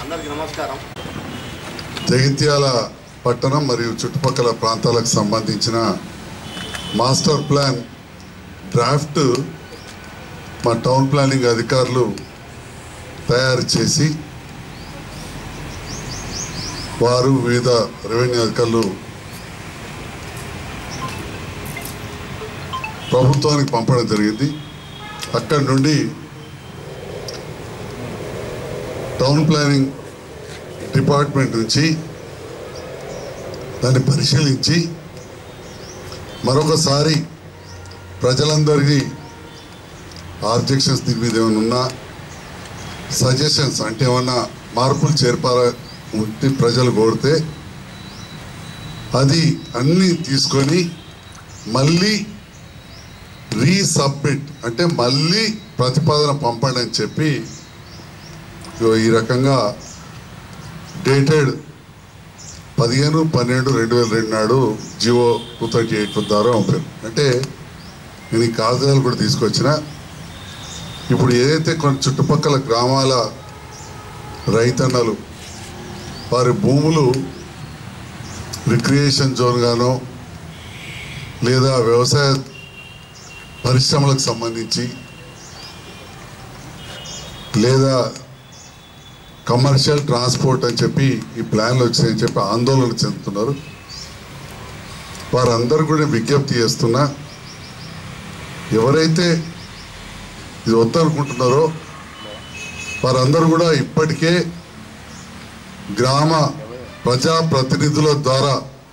అందరికీ నమస్కారం జగిత్యాల పట్టణం మరియు చుట్టుపక్కల ప్రాంతాలకు సంబంధించిన మాస్టర్ ప్లాన్ డ్రాఫ్ట్ మా టౌన్ ప్లానింగ్ అధికారులు తయారు చేసి వారు వివిధ రెవెన్యూ అధికారులు ప్రభుత్వానికి పంపడం జరిగింది అక్కడి నుండి టౌన్ ప్లానింగ్ డిపార్ట్మెంట్ నుంచి దాన్ని పరిశీలించి మరొకసారి ప్రజలందరికీ ఆబ్జెక్షన్స్ దీని మీద ఏమైనా ఉన్నా సజెషన్స్ అంటే ఏమన్నా మార్పులు చేర్పాల ఉంటే ప్రజలు కోరితే అది అన్నీ తీసుకొని మళ్ళీ రీసబ్మిట్ అంటే మళ్ళీ ప్రతిపాదన పంపండి అని చెప్పి ఇగో ఈ రకంగా డేటెడ్ పదిహేను పన్నెండు రెండు వేల రెండు నాడు జియో టూ థర్టీ ఎయిట్ ద్వారా పంపారు అంటే నేను ఈ కాగితాలు కూడా తీసుకొచ్చిన ఇప్పుడు ఏదైతే కొన్ని చుట్టుపక్కల గ్రామాల రైతన్నలు వారి భూములు రిక్రియేషన్ జోన్ గానో లేదా వ్యవసాయ పరిశ్రమలకు సంబంధించి లేదా కమర్షియల్ ట్రాన్స్పోర్ట్ అని చెప్పి ఈ ప్లాన్లు వచ్చాయని చెప్పి ఆందోళన చెందుతున్నారు వారందరూ కూడా విజ్ఞప్తి చేస్తున్నా ఎవరైతే ఇది వద్దనుకుంటున్నారో వారందరూ కూడా ఇప్పటికే గ్రామ ప్రజాప్రతినిధుల ద్వారా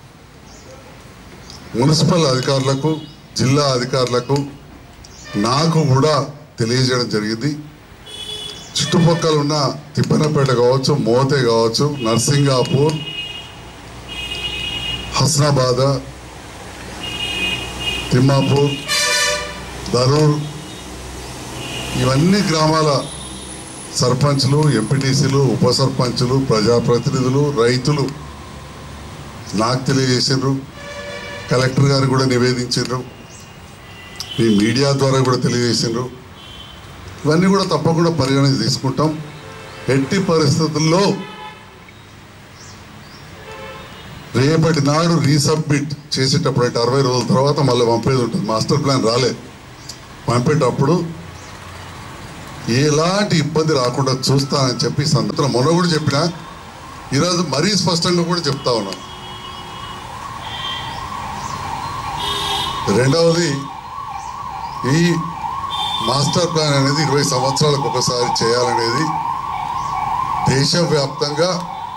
మున్సిపల్ అధికారులకు జిల్లా అధికారులకు నాకు కూడా తెలియజేయడం జరిగింది చుట్టుపక్కల ఉన్న తిప్పనపేట కావచ్చు మోతే కావచ్చు నర్సింగాపూర్ హస్నాబాద్ తిమ్మాపూర్ ధరూర్ ఇవన్నీ గ్రామాల సర్పంచ్లు ఎంపీటీసీలు ఉప సర్పంచులు ప్రజాప్రతినిధులు రైతులు నాకు తెలియజేసిండ్రు కలెక్టర్ గారు కూడా నివేదించారు మీ మీడియా ద్వారా కూడా తెలియజేసిండ్రు ఇవన్నీ కూడా తప్పకుండా పరిగణన తీసుకుంటాం ఎట్టి పరిస్థితుల్లో రేపటి నాడు రీసబ్మిట్ చేసేటప్పుడు అంటే అరవై రోజుల తర్వాత మళ్ళీ పంపేది ఉంటుంది మాస్టర్ ప్లాన్ రాలే పంపేటప్పుడు ఎలాంటి ఇబ్బంది రాకుండా చూస్తానని చెప్పి ఈ సందర్భంలో మొన్న కూడా చెప్పిన ఈరోజు మరీ స్పష్టంగా కూడా చెప్తా ఉన్నాను రెండవది ఈ మాస్టర్ ప్లాన్ అనేది ఇరవై సంవత్సరాలకు ఒకసారి చేయాలనేది దేశవ్యాప్తంగా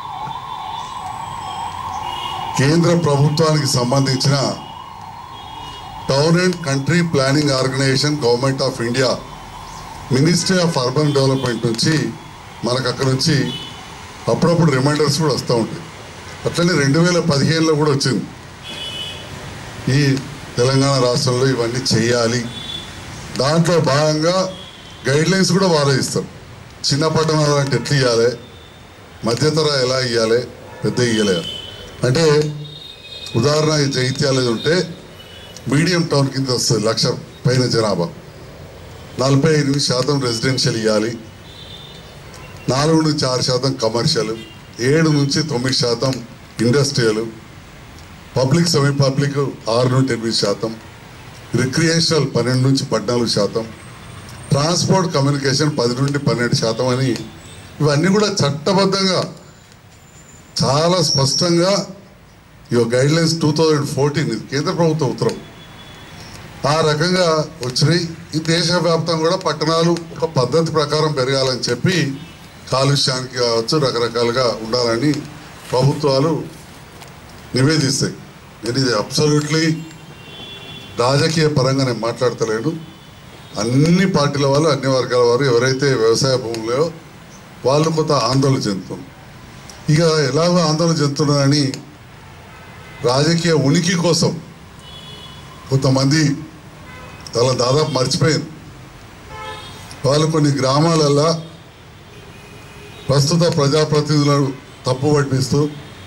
కేంద్ర ప్రభుత్వానికి సంబంధించిన town and country planning organisation government of India ministry of urban development నుంచి మనకు అక్కడ నుంచి అప్పుడప్పుడు రిమైండర్స్ కూడా వస్తూ ఉంటాయి అట్లనే రెండు వేల పదిహేనులో కూడా వచ్చింది ఈ తెలంగాణ రాష్ట్రంలో ఇవన్నీ చేయాలి దాంట్లో భాగంగా గైడ్ లైన్స్ కూడా వాళ్ళే ఇస్తారు చిన్న పట్టణాలు అంటే ఎట్లా ఇవ్వాలి మధ్యతర ఎలా ఇవ్వాలి పెద్ద ఇవ్వలే అంటే ఉదాహరణ ఈ జైత్యాలు ఉంటే మీడియం టౌన్ కింద వస్తుంది లక్ష పైన జనాభా నలభై ఎనిమిది శాతం రెసిడెన్షియల్ ఇవ్వాలి నాలుగు నుంచి ఆరు శాతం కమర్షియల్ ఏడు నుంచి తొమ్మిది శాతం ఇండస్ట్రియల్ పబ్లిక్ సెమీ పబ్లిక్ ఆరు నుండి ఎనిమిది శాతం రిక్రియేషనల్ పన్నెండు నుంచి పద్నాలుగు శాతం ట్రాన్స్పోర్ట్ కమ్యూనికేషన్ పది నుండి పన్నెండు శాతం అని ఇవన్నీ కూడా చట్టబద్ధంగా చాలా స్పష్టంగా ఈ guidelines two thousand fourteen ఇది కేంద్ర ప్రభుత్వ ఉత్తరం ఆ రకంగా వచ్చినాయి ఈ దేశవ్యాప్తంగా కూడా పట్టణాలు ఒక పద్ధతి ప్రకారం పెరగాలని చెప్పి కాలుష్యానికి కావచ్చు రకరకాలుగా ఉండాలని ప్రభుత్వాలు నివేదిస్తాయి నేను ఇది అబ్సల్యూట్లీ రాజకీయ పరంగా నేను మాట్లాడతలేను అన్ని పార్టీల వాళ్ళు అన్ని వర్గాల వారు ఎవరైతే వ్యవసాయ భూములో వాళ్ళు కొంత ఆందోళన చెందుతున్నారు ఇక ఎలాగో ఆందోళన చెందుతున్నారని రాజకీయ ఉనికి కోసం కొంతమంది చాలా దాదాపు మర్చిపోయింది వాళ్ళు కొన్ని గ్రామాలల్లో ప్రస్తుత ప్రజాప్రతినిధులను తప్పు పట్టిస్తూ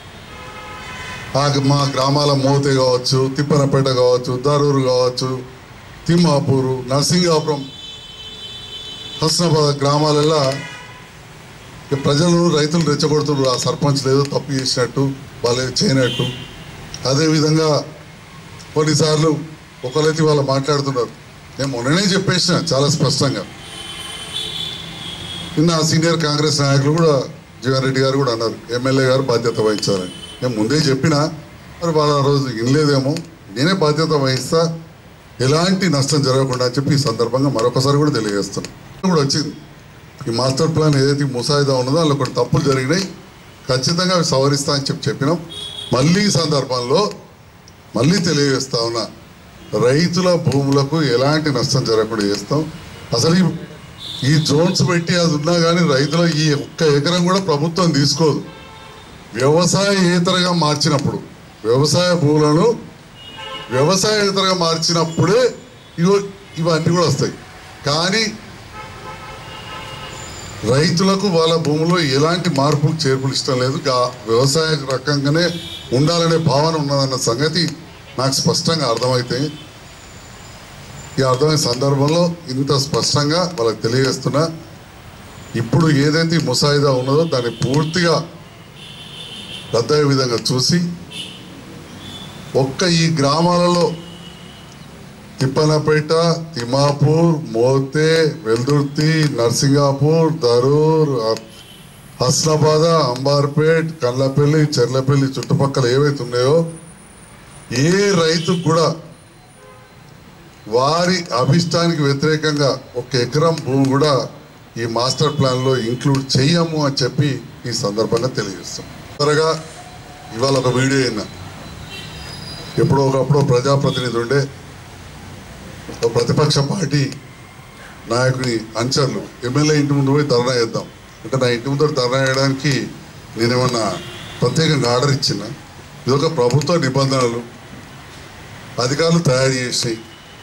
ఆ మా గ్రామాల మోతే కావచ్చు తిప్పనపేట కావచ్చు దరూరు కావచ్చు తిమ్మాపూరు నరసింగాపురం హస్నాబాద్ గ్రామాలలో ఇక ప్రజలు రైతులు రెచ్చగొడుతున్నారు ఆ సర్పంచ్ ఏదో తప్పు చేసినట్టు వాళ్ళు ఏదో చేయనట్టు అదేవిధంగా కొన్నిసార్లు ఒకరైతే వాళ్ళు మాట్లాడుతున్నారు నేను మొన్ననే చెప్పేసిన చాలా స్పష్టంగా నిన్న సీనియర్ కాంగ్రెస్ నాయకులు కూడా జీవన్ రెడ్డి గారు కూడా అన్నారు ఎమ్మెల్యే గారు బాధ్యత వహించాలని నేను ముందే చెప్పినా మరి వాళ్ళ ఆ రోజు వినలేదేమో నేనే బాధ్యత వహిస్తా ఎలాంటి నష్టం జరగకుండా అని చెప్పి ఈ సందర్భంగా మరొకసారి కూడా తెలియజేస్తున్నాను కూడా వచ్చింది ఈ మాస్టర్ ప్లాన్ ఏదైతే ముసాయిదా ఉన్నదో అందులో కొన్ని తప్పులు జరిగినాయి ఖచ్చితంగా అవి సవరిస్తా అని చెప్పి చెప్పినాం మళ్ళీ ఈ సందర్భంలో మళ్ళీ తెలియజేస్తా ఉన్నా రైతుల భూములకు ఎలాంటి నష్టం జరగకుండా చేస్తాం అసలు ఈ- ఈ జోన్స్ పెట్టి అది ఉన్నా కానీ రైతుల ఈ ఒక్క ఎకరం కూడా ప్రభుత్వం తీసుకోదు వ్యవసాయేతరగా మార్చినప్పుడు వ్యవసాయ భూములను వ్యవసాయేతరగా మార్చినప్పుడే ఇగో ఇవన్నీ కూడా వస్తాయి కానీ రైతులకు వాళ్ళ భూమిలో ఎలాంటి మార్పులు చేర్పులు ఇష్టం లేదు గా- వ్యవసాయ రకంగానే ఉండాలనే భావన ఉన్నదన్న సంగతి నాకు స్పష్టంగా అర్థమైతే ఈ అర్థమైన సందర్భంలో ఇంత స్పష్టంగా వాళ్ళకి తెలియజేస్తున్నా ఇప్పుడు ఏదైతే ఈ ముసాయిదా ఉన్నదో దాన్ని పూర్తిగా రద్దయ్యే విధంగా చూసి ఒక్క ఈ గ్రామాలలో తిప్పనపేట తిమాపూర్ మోతే వెల్దుర్తి నర్సింగాపూర్ దరూర్ అ- హస్నాబాద అంబార్పేట్ కళ్ళపల్లి చెర్లపల్లి చుట్టుపక్కల ఏవైతే ఉన్నాయో ఏ రైతుకు కూడా వారి అభిష్టానికి వ్యతిరేకంగా ఒక ఎకరం భూమి కూడా ఈ మాస్టర్ ప్లాన్లో ఇంక్లూడ్ చెయ్యము అని చెప్పి ఈ సందర్భంగా తెలియజేస్తాం త్వరగా ఇవాళ ఒక వీడియో అయినా ఎప్పుడో ఒకప్పుడు ప్రజాప్రతినిధి ఉండే ఒక ప్రతిపక్ష పార్టీ నాయకుని అనుచరులు ఎమ్మెల్యే ఇంటి ముందు పోయి ధర్నా చేద్దాం అంటే నా ఇంటి ముందు ధర్నా చేయడానికి నేనేమన్నా ప్రత్యేకంగా ఆర్డర్ ఇచ్చిన ఇది ఒక ప్రభుత్వ నిబంధనలు అధికారులు తయారు చేసి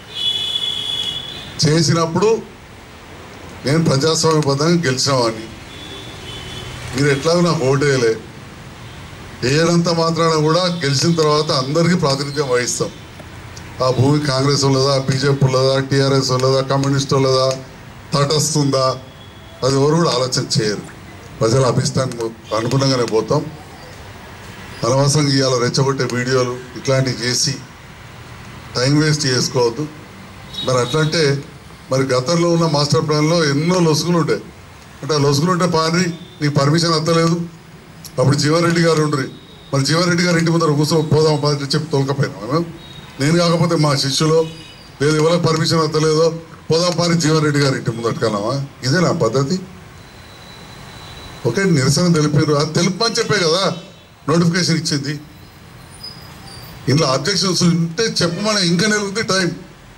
చేసినప్పుడు నేను ప్రజాస్వామ్యబద్ధంగా గెలిచినవాడిని మీరు ఎట్లాగో నాకు ఓటు వేయలే వేయడంత మాత్రాన కూడా గెలిచిన తర్వాత అందరికీ ప్రాతినిధ్యం వహిస్తాం ఆ భూమి కాంగ్రెస్ వాళ్ళదా బీజేపీ వాళ్ళదా టీఆర్ఎస్ వాళ్ళదా కమ్యూనిస్ట్ వాళ్ళదా తటస్తుందా అది ఎవరు కూడా ఆలోచన చేయరు ప్రజల అభిష్టానికి అనుగుణంగానే పోతాం అనవసరంగా ఇవాళ రెచ్చగొట్టే వీడియోలు ఇట్లాంటివి చేసి టైం వేస్ట్ చేసుకోవద్దు మరి అట్లంటే మరి గతంలో ఉన్న మాస్టర్ ప్లాన్లో ఎన్నో లొసుగులు ఉంటాయి అంటే ఆ లొసుగులు ఉంటే పారి నీకు పర్మిషన్ అత్తలేదు అప్పుడు జీవన్ రెడ్డి గారు ఉండరు మరి జీవన్ రెడ్డి గారు ఇంటి ముందర కూర్చో పోదాం పది చెప్పి తోలకపోయినా మేము నేను కాకపోతే మా శిష్యులు లేదు ఎవరికి పర్మిషన్ అత్తలేదో పోదాం పారి జీవన్ రెడ్డి గారు ఇంటి ముందు అట్టుకున్నామా ఇదే నా పద్ధతి ఓకే నిరసన తెలిపారు అది తెలుపని చెప్పే కదా నోటిఫికేషన్ ఇచ్చింది ఇందులో అబ్జెక్షన్స్ ఉంటే చెప్పమని ఇంకా నెలవుంది టైం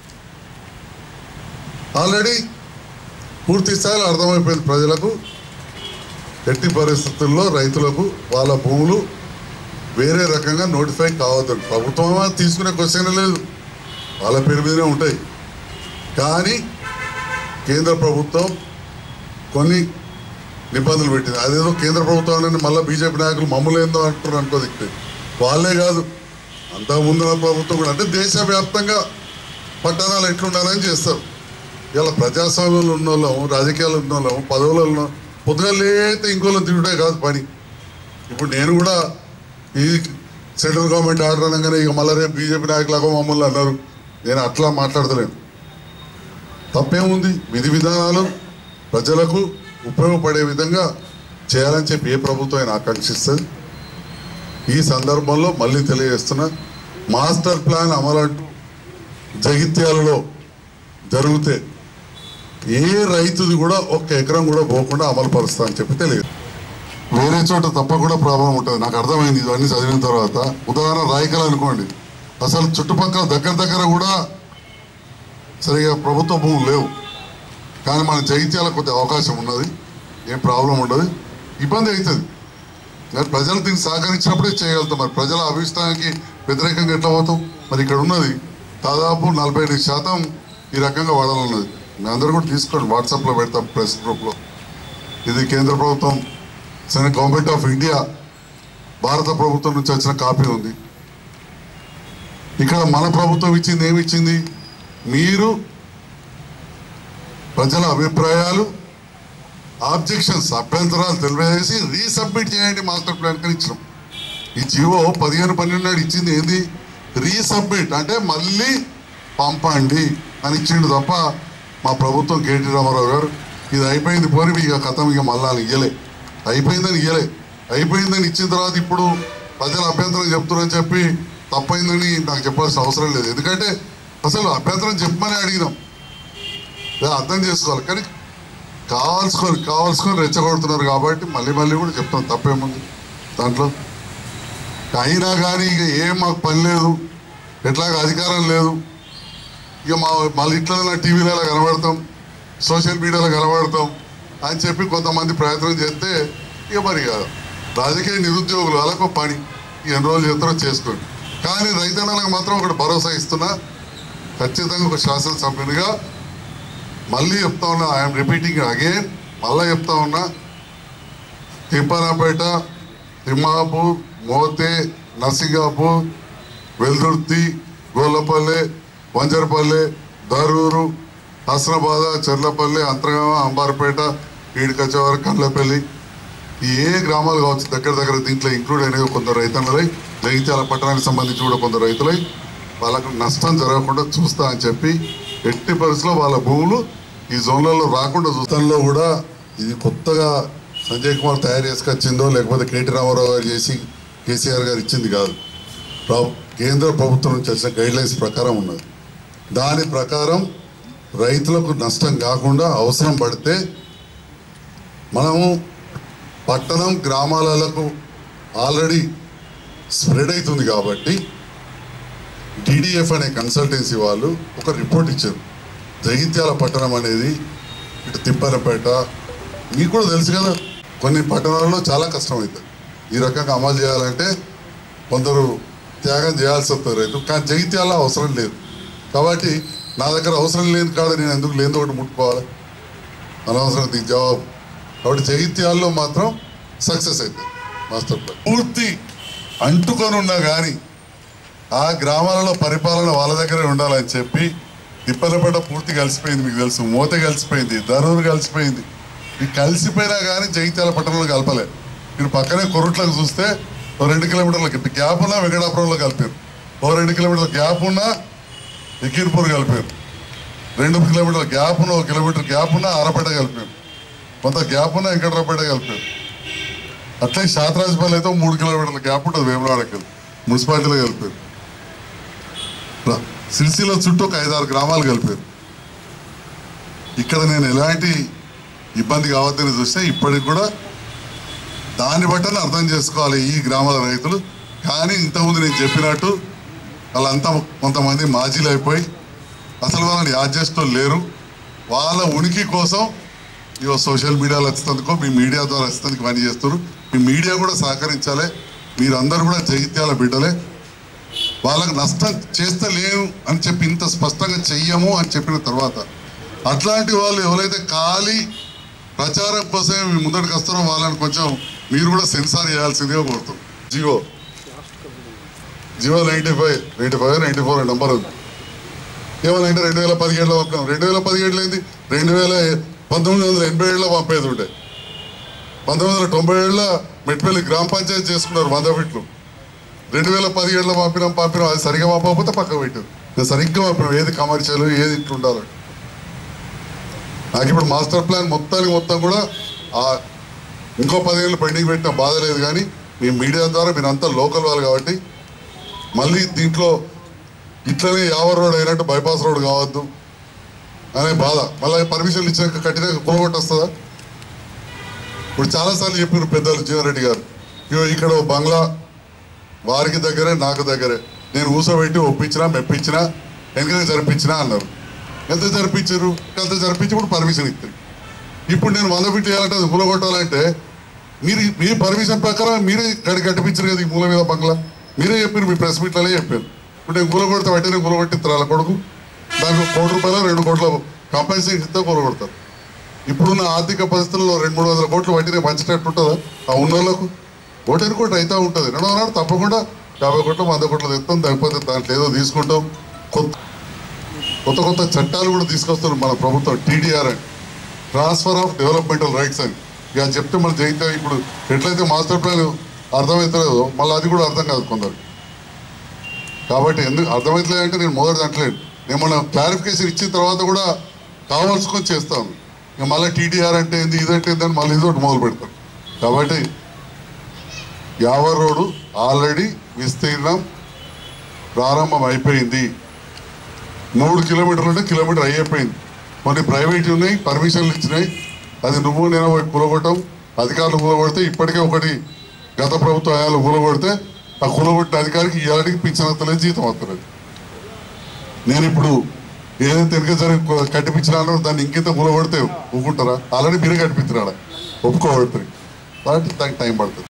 ఆల్రెడీ పూర్తి స్థాయిలో అర్థమైపోయింది ప్రజలకు ఎట్టి పరిస్థితుల్లో రైతులకు వాళ్ళ భూములు వేరే రకంగా నోటిఫై కావద్దు ప్రభుత్వం తీసుకునే క్వశ్చన్ లేదు వాళ్ళ పేరు మీదనే ఉంటాయి కానీ కేంద్ర ప్రభుత్వం కొన్ని నిబంధనలు పెట్టింది అదేదో కేంద్ర ప్రభుత్వం మళ్ళీ బీజేపీ నాయకులు మమ్మల్ని ఏందో అంటున్నారు అనుకోదు ఇక్కడ వాళ్ళే కాదు అంతకుముందు ఉన్న ప్రభుత్వం కూడా అంటే దేశవ్యాప్తంగా పట్టణాలు ఎట్లుండాలని చేస్తారు ఇలా ప్రజాస్వామ్యంలో ఉన్న వాళ్ళం రాజకీయాలు ఉన్న వాళ్ళం పదవులలో ఉన్న పొద్దుగా లేతే ఇంకోళ్ళని తిరుగుడే కాదు పని ఇప్పుడు నేను కూడా ఈ సెంట్రల్ గవర్నమెంట్ ఆర్డర్ అనగానే ఇక మళ్ళీ రేపు బీజేపీ నాయకులాగా మమ్మల్ని అన్నారు నేను అట్లా మాట్లాడతలేను తప్పేముంది విధి విధానాలు ప్రజలకు ఉపయోగపడే విధంగా చేయాలని చెప్పి ఏ ప్రభుత్వం అయినా ఆకాంక్షిస్తుంది ఈ సందర్భంలో మళ్ళీ తెలియజేస్తున్నా మాస్టర్ ప్లాన్ అమలంటూ జగిత్యాలలో జరిగితే ఏ రైతుది కూడా ఒక్క ఎకరం కూడా పోకుండా అమలు పరుస్తా అని చెప్పి తెలియదు వేరే చోట తప్పకుండా ప్రాబ్లం ఉంటుంది నాకు అర్థమైంది ఇవన్నీ చదివిన తర్వాత ఉదాహరణ రాయకల్ అనుకోండి అసలు చుట్టుపక్కల దగ్గర దగ్గర కూడా సరిగా ప్రభుత్వ భూములు లేవు కానీ మన జగిత్యాల కొద్ది అవకాశం ఉన్నది ఏం ప్రాబ్లం ఉండదు ఇబ్బంది అవుతుంది మరి ప్రజలు దీన్ని సహకరించినప్పుడే చేయగలుగుతాం మరి ప్రజల అభిష్టానికి వ్యతిరేకంగా ఎట్లా పోతాం మరి ఇక్కడ ఉన్నది దాదాపు నలభై ఐదు శాతం ఈ రకంగా వాడాలన్నది మీ అందరూ కూడా తీసుకోండి వాట్సాప్లో పెడతాం ప్రెస్ గ్రూప్లో ఇది కేంద్ర ప్రభుత్వం సెంట్రల్ గవర్నమెంట్ ఆఫ్ ఇండియా భారత ప్రభుత్వం నుంచి వచ్చిన కాపీ ఉంది ఇక్కడ మన ప్రభుత్వం ఇచ్చింది ఏమి ఇచ్చింది మీరు ప్రజల అభిప్రాయాలు ఆబ్జెక్షన్స్ అభ్యంతరాలు తెలియజేసి రీసబ్మిట్ చేయండి మాస్టర్ ప్లాన్ కని ఇచ్చినాం ఈ జీవో పదిహేను పన్నెండు నాడు ఇచ్చింది ఏంది రీసబ్మిట్ అంటే మళ్ళీ పంపండి అని ఇచ్చిండు తప్ప మా ప్రభుత్వం కేటీ రామారావు గారు ఇది అయిపోయింది పోని ఇక కథం ఇక మళ్ళా ఇయ్యలే అయిపోయిందని ఇయ్యలే అయిపోయిందని ఇచ్చిన తర్వాత ఇప్పుడు ప్రజలు అభ్యంతరం చెప్తున్నారని చెప్పి తప్పైందని నాకు చెప్పాల్సిన అవసరం లేదు ఎందుకంటే అసలు అభ్యంతరం చెప్పమని అడిగినాం లేదా అర్థం చేసుకోవాలి కానీ కావాల్సుకొని కావాల్సుకొని రెచ్చగొడుతున్నారు కాబట్టి మళ్ళీ మళ్ళీ కూడా చెప్తాం తప్పేముంది దాంట్లో అయినా కానీ ఇక ఏం మాకు పని లేదు ఎట్లాగ అధికారం లేదు ఇక మా మళ్ళీ ఇట్లా టీవీలలో కనబడతాం సోషల్ మీడియాలో కనబడతాం అని చెప్పి కొంతమంది ప్రయత్నం చేస్తే ఇక మరి కాదు రాజకీయ నిరుద్యోగులు వాళ్ళకు పని ఎన్ని రోజులు చేస్తారో చేసుకోండి కానీ రైతన్నలకు మాత్రం ఒకటి భరోసా ఇస్తున్నా ఖచ్చితంగా ఒక శాసనసభ్యునిగా మళ్ళీ చెప్తా ఉన్నా ఐఎమ్ రిపీటింగ్ అగైన్ మళ్ళీ చెప్తా ఉన్నా తిప్పారాపేట తిమ్మాపూర్ మోతే నర్సింగాపూర్ వెల్దుర్తి గోల్లపల్లె వంజరపల్లె దరూరు హసనాబాద చెర్లపల్లి అంతర్గామ అంబార్పేట ఈడికొచ్చేవారు కండ్లపల్లి ఈ ఏ గ్రామాలు కావచ్చు దగ్గర దగ్గర దీంట్లో ఇంక్లూడ్ అయినవి కొందరు రైతన్నలై జగిత్యాల పట్టణానికి సంబంధించి కూడా కొందరు రైతులై వాళ్ళకు నష్టం జరగకుండా చూస్తా అని చెప్పి ఎట్టి పరిస్థితుల్లో వాళ్ళ భూములు ఈ జోన్లలో రాకుండా చూస్తాంలో కూడా ఇది కొత్తగా సంజయ్ కుమార్ తయారు చేసుకొచ్చిందో లేకపోతే కేటీ రామారావు గారు చేసి కేసీఆర్ గారు ఇచ్చింది కాదు ప్ర- కేంద్ర ప్రభుత్వం నుంచి వచ్చిన గైడ్ లైన్స్ ప్రకారం ఉన్నది దాని ప్రకారం రైతులకు నష్టం కాకుండా అవసరం పడితే మనము పట్టణం గ్రామాలకు ఆల్రెడీ స్ప్రెడ్ అవుతుంది కాబట్టి డిడిఎఫ్ అనే కన్సల్టెన్సీ వాళ్ళు ఒక రిపోర్ట్ ఇచ్చారు జగిత్యాల పట్టణం అనేది ఇటు తిప్పనపేట మీకు కూడా తెలుసు కదా కొన్ని పట్టణాల్లో చాలా కష్టం అవుతుంది ఈ రకంగా అమలు చేయాలంటే కొందరు త్యాగం చేయాల్సి వస్తుంది రైతు కానీ జగిత్యాల అవసరం లేదు కాబట్టి నా దగ్గర అవసరం లేని కాదు నేను ఎందుకు లేని ఒకటి ముట్టుకోవాలి అనవసరం దీనికి జవాబు కాబట్టి జగిత్యాల్లో మాత్రం సక్సెస్ అవుతుంది మాస్టర్ ప్లాన్ పూర్తి అంటుకొని ఉన్నా కానీ ఆ గ్రామాలలో పరిపాలన వాళ్ళ దగ్గరే ఉండాలని చెప్పి తిప్పలపేట పూర్తి కలిసిపోయింది మీకు తెలుసు మూత కలిసిపోయింది దరూరు కలిసిపోయింది ఈ కలిసిపోయినా కానీ జగిత్యాల పట్టణంలో కలపలే మీరు పక్కనే కొరుట్లకు చూస్తే ఓ రెండు కిలోమీటర్ల గ్యాప్ ఉన్నా వెంకటాపురంలో కలిపారు ఓ రెండు కిలోమీటర్ల గ్యాప్ ఉన్నా ఎకీర్పూర్ కలిపారు రెండు కిలోమీటర్ల గ్యాప్ ఉన్న ఒక కిలోమీటర్ గ్యాప్ ఉన్న ఆరపేట కలిపారు కొంత గ్యాప్ ఉన్న వెంకటరాపేట కలిపారు అట్లే శాతరాజపల్లి అయితే ఓ మూడు కిలోమీటర్ల గ్యాప్ ఉంటుంది వేమనాడకి మున్సిపాలిటీలో కలిపారు రా- సిరిసిల్ల చుట్టూ ఒక ఐదారు గ్రామాలు కలిపారు ఇక్కడ నేను ఎలాంటి ఇబ్బంది కావద్దని చూస్తే ఇప్పటికి కూడా దాన్ని బట్టి అర్థం చేసుకోవాలి ఈ గ్రామాల రైతులు కానీ ఇంతకుముందు నేను చెప్పినట్టు వాళ్ళంతా కొంతమంది మాజీలు అయిపోయి అసలు వాళ్ళని యాడ్ చేస్తూ లేరు వాళ్ళ ఉనికి కోసం ఇవో సోషల్ మీడియాలో వచ్చేందుకో మీ మీడియా ద్వారా వచ్చేందుకు పని చేస్తారు మీ మీడియా కూడా సహకరించాలి మీరందరూ కూడా జగిత్యాల బిడ్డలే వాళ్ళకి నష్టం చేస్తే లేను అని చెప్పి ఇంత స్పష్టంగా చెయ్యము అని చెప్పిన తర్వాత అట్లాంటి వాళ్ళు ఎవరైతే ఖాళీ ప్రచారం కోసమే మీ ముందరికి వస్తారో వాళ్ళని కొంచెం మీరు కూడా సెన్సార్ చేయాల్సిందిగా కోరుతాం Jio Jio ninety five ninety five ninety four number ఉంది ఏమనంటే రెండు వేల పదిహేడులో పంపినాం రెండు వేల పదిహేడులో ఏంది రెండు వేల పంతొమ్మిది వందల ఎనభై ఏడులో పంపేది ఉండే పంతొమ్మిది వందల తొంభై ఏడులో మెట్పల్లి గ్రామ పంచాయతీ చేసుకున్నారు వంద ఫీట్లు రెండు వేల పదిహేడులో పంపినాం పంపినాం అది సరిగ్గా పంపకపోతే పక్కకు పెట్టారు నేను సరిగ్గా పంపినాం ఏది కమర్షియల్ ఏది ఇట్లా ఉండాలి నాకు ఇప్పుడు మాస్టర్ ప్లాన్ మొత్తానికి మొత్తం కూడా ఆ ఇంకో పదిహేళ్ళు పెండింగ్ పెట్టిన బాధ లేదు కానీ మీ మీడియా ద్వారా మీరంతా లోకల్ వాళ్ళు కాబట్టి మళ్ళీ దీంట్లో ఇట్లనే యావర్ రోడ్ అయినట్టు బైపాస్ రోడ్ కావద్దు అనే బాధ మళ్ళీ పర్మిషన్లు ఇచ్చినాక కట్టినాక కూలగొట్టొస్తుందా ఇప్పుడు చాలాసార్లు చెప్పారు పెద్దలు జీవన్రెడ్డి గారు ఇగో ఇక్కడ ఓ బంగ్లా వారికి దగ్గరే నాకు దగ్గరే నేను ఊసబెట్టి ఒప్పించినా మెప్పించినా వెనకనే జరిపించినా అన్నారు ఎంత జరిపించారు ఎంత జరిపించి ఇప్పుడు పర్మిషన్ ఇస్తారు ఇప్పుడు నేను వంద ఫీట్ చేయాలంటే అది కూలగొట్టాలంటే మీరు మీ పర్మిషన్ ప్రకారం మీరే కడి కట్టిపించారు కదా ఈ మూల మీద బంగ్లా మీరే చెప్పారు మీ ప్రెస్ మీట్లలో చెప్పారు ఇప్పుడు నేను కూలగొడితే వెంటనే కూలగొట్టిస్తారు వాళ్ళ కొడుకు దానికి ఒక కోటి రూపాయలు రెండు కోట్ల కంపెన్సేషన్ ఇస్తే కూలగొడతారు ఇప్పుడున్న ఆర్థిక పరిస్థితుల్లో రెండు మూడు వందల కోట్లు వడ్డీనే పంచేటట్టు ఉంటుందా ఆ ఉన్న వాళ్ళకు ఓటేరు కోటి అయితే ఉంటుంది రెండవ నాడు తప్పకుండా యాభై కోట్లు వంద కోట్లు తెస్తాం లేకపోతే దాంట్లో ఏదో తీసుకుంటాం కొత్త కొత్త కొత్త చట్టాలు కూడా తీసుకొస్తారు మన ప్రభుత్వం టీడీఆర్ అని ట్రాన్స్ఫర్ ఆఫ్ డెవలప్మెంటల్ రైట్స్ అని ఇక అది చెప్తే మన జైతే ఇప్పుడు ఎట్లయితే మాస్టర్ ప్లాన్ అర్థమవుతలేదో మళ్ళీ అది కూడా అర్థం కాదు కొందరు కాబట్టి ఎందుకు అర్థమవుతలేదు అంటే నేను మొదటి అంటలేను నేను మన క్లారిఫికేషన్ ఇచ్చిన తర్వాత కూడా కావాల్సుకొని చేస్తాను ఇక మళ్ళీ టీడీఆర్ అంటే ఏంది ఇదంటే ఏందని మళ్ళీ ఇదొకటి మొదలు పెడతాను కాబట్టి యావర్ రోడ్డు ఆల్రెడీ విస్తీర్ణం ప్రారంభం అయిపోయింది మూడు కిలోమీటర్లు ఉంటే కిలోమీటర్ అయిపోయింది కొన్ని ప్రైవేట్ ఉన్నాయి పర్మిషన్లు ఇచ్చినాయి అది నువ్వు నేను పోయి కూలగొట్టం అధికారులు కూలగొడితే ఇప్పటికే ఒకటి గత ప్రభుత్వ హయాలు కూలగొడితే ఆ కూలగొట్టిన అధికారికి ఇవాళకి పింఛన్ వస్తలేదు జీతం వస్తలేదు నేను ఇప్పుడు ఏదైతే వెనక జరిగి కట్టిపించినానో దాన్ని ఇంకింత కూలగొడితే ఒప్పుకుంటారా ఆల్రెడీ మీరే కట్టిపించినాడా ఒప్పుకోబడుతుంది కాబట్టి దానికి టైం పడుతుంది